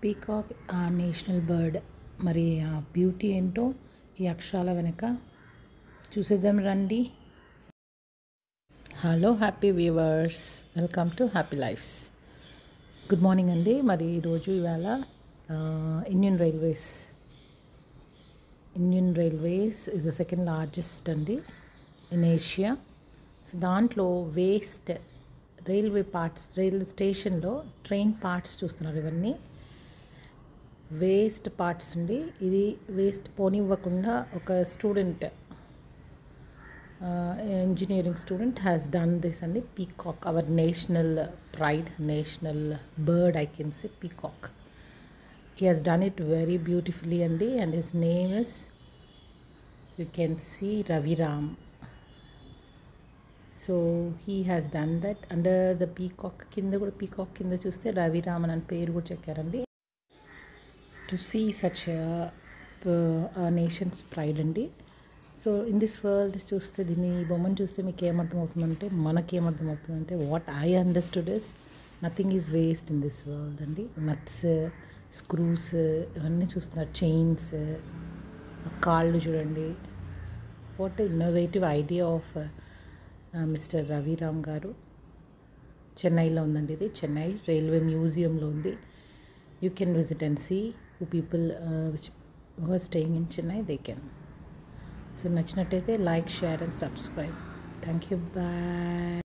peacock ఆ national bird మరి ఆ బ్యూటీ ఏంటో ఈ అక్షరాల వెనక చూసేద్దాం రండి hello happy viewers welcome to happy lifes good morning అండి మరి ఈరోజు ఇవాళ ఆ, Indian railways Indian railways is the second largest అండి ఇన్ ఏషియా సో దాంట్లో వేస్ట్ రైల్వే పార్ట్స్ రైల్ స్టేషన్లో ట్రైన్ పార్ట్స్ చూస్తున్నారు ఇవన్నీ వేస్ట్ పార్ట్స్ అండి ఇది వేస్ట్ పోనివ్వకుండా ఒక student engineering student has done this అండి peacock our national pride national bird I can say peacock he has done it very beautifully అండి and his name is you can see Ravi Ram so he has done that under the peacock కింద కూడా peacock కింద చూస్తే రవి రామన్ అని పేరు కూడా చెక్కారండి to see such nations pride అండి సో ఇన్ దిస్ వరల్డ్ చూస్తే దీన్ని ఈ బొమ్మను చూస్తే మీకు ఏమర్థమవుతుందంటే మనకి ఏమర్థమవుతుందంటే what I understood is nothing is waste in this world అండి నట్స్ స్క్రూస్ ఇవన్నీ చూస్తున్నారు చైన్స్ కాళ్ళు చూడండి what innovative idea of mister Raviram గారు చెన్నైలో ఉందండి ఇది చెన్నై రైల్వే మ్యూజియంలో ఉంది you can visit and see who people which who are staying in Chennai they can so నచ్చినట్టయితే like share and subscribe thank you bye